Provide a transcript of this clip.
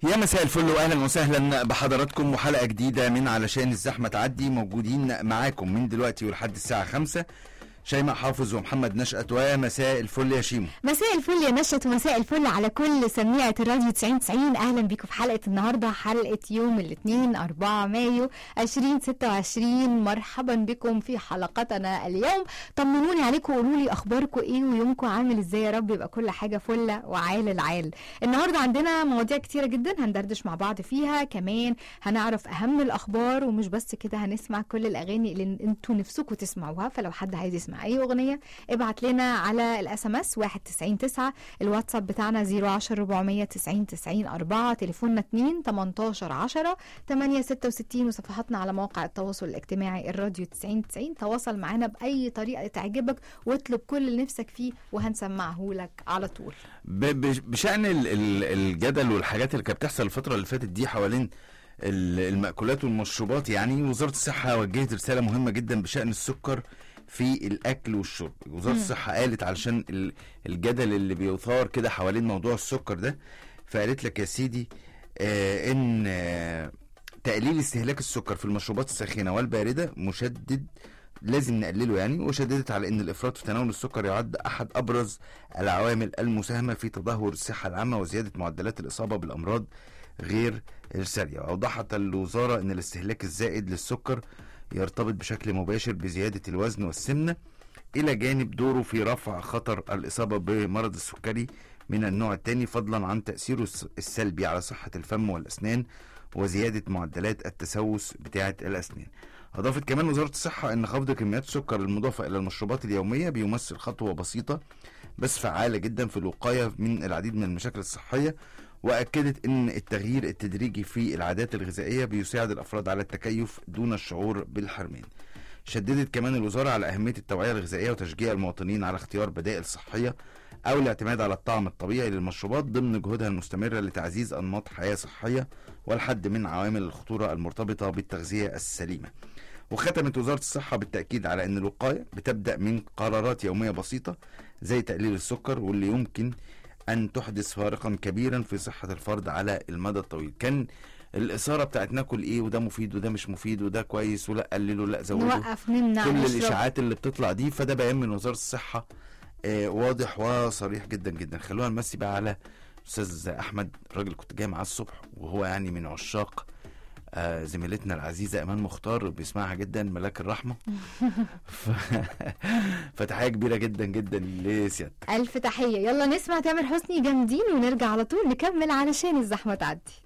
يا مساء الفل واهلا وسهلا بحضراتكم وحلقه جديده من علشان الزحمه تعدي موجودين معاكم من دلوقتي ولحد الساعه خمسة شيماء حافظ ومحمد نشأت ومساء الفل يا شيمو مساء الفل يا نشط ومساء الفل على كل سميعة الراديو 90 90 اهلا بيكم في حلقة النهاردة حلقة يوم الاثنين 4 مايو 2026 مرحبا بكم في حلقتنا اليوم طمنوني عليكم وقولوا لي اخباركم ايه ويومكم عامل ازاي يا رب يبقى كل حاجة فلة وعال العال النهاردة عندنا مواضيع كتيرة جدا هندردش مع بعض فيها كمان هنعرف اهم الاخبار ومش بس كده هنسمع كل الاغاني اللي انتوا نفسكم تسمعوها فلو حد عايز يسمع اي اغنيه ابعت لنا على الاس ام اس 1909 الواتساب بتاعنا 010 490 90 4 تليفوننا 2 18 10 866 وصفحاتنا على مواقع التواصل الاجتماعي الراديو 90 90 تواصل معانا باي طريقه تعجبك واطلب كل اللي نفسك فيه وهنسمعه لك على طول ب- ب- بشأن ال- ال- الجدل والحاجات اللي كانت بتحصل الفترة اللي فاتت دي حوالين ال- المأكولات والمشروبات يعني وزارة الصحة وجهت رسالة مهمة جدا بشأن السكر في الأكل والشرب وزارة مم. الصحة قالت علشان ال- الجدل اللي بيثار كده حوالين موضوع السكر ده فقالت لك يا سيدي آه إن آه تقليل استهلاك السكر في المشروبات الساخنة والباردة مشدد لازم نقلله يعني وشددت على ان الافراط في تناول السكر يعد احد ابرز العوامل المساهمه في تدهور الصحه العامه وزياده معدلات الاصابه بالامراض غير الساريه واوضحت الوزاره ان الاستهلاك الزائد للسكر يرتبط بشكل مباشر بزياده الوزن والسمنه الى جانب دوره في رفع خطر الاصابه بمرض السكري من النوع الثاني فضلا عن تاثيره الس- السلبي على صحه الفم والاسنان وزياده معدلات التسوس بتاعه الاسنان أضافت كمان وزارة الصحة أن خفض كميات السكر المضافة إلى المشروبات اليومية بيمثل خطوة بسيطة بس فعالة جدا في الوقاية من العديد من المشاكل الصحية وأكدت أن التغيير التدريجي في العادات الغذائية بيساعد الأفراد على التكيف دون الشعور بالحرمان شددت كمان الوزارة على أهمية التوعية الغذائية وتشجيع المواطنين على اختيار بدائل صحية أو الاعتماد على الطعم الطبيعي للمشروبات ضمن جهودها المستمرة لتعزيز أنماط حياة صحية والحد من عوامل الخطورة المرتبطة بالتغذية السليمة وختمت وزارة الصحة بالتأكيد على أن الوقاية بتبدأ من قرارات يومية بسيطة زي تقليل السكر واللي يمكن أن تحدث فارقا كبيرا في صحة الفرد على المدى الطويل كان الإثارة بتاعت ناكل إيه وده مفيد وده مش مفيد وده كويس ولا قلله لا زوده نوقف نمنع كل نشرب الإشاعات اللي بتطلع دي فده بيان من وزارة الصحة آه واضح وصريح جدا جدا خلونا نمسي بقى على أستاذ أحمد راجل كنت جاي معاه الصبح وهو يعني من عشاق آه زميلتنا العزيزة إيمان مختار بيسمعها جدا ملاك الرحمة ف... فتحية كبيرة جدا جدا لسيادتك الف تحيه يلا نسمع تامر حسني جامدين ونرجع على طول نكمل علشان الزحمه تعدي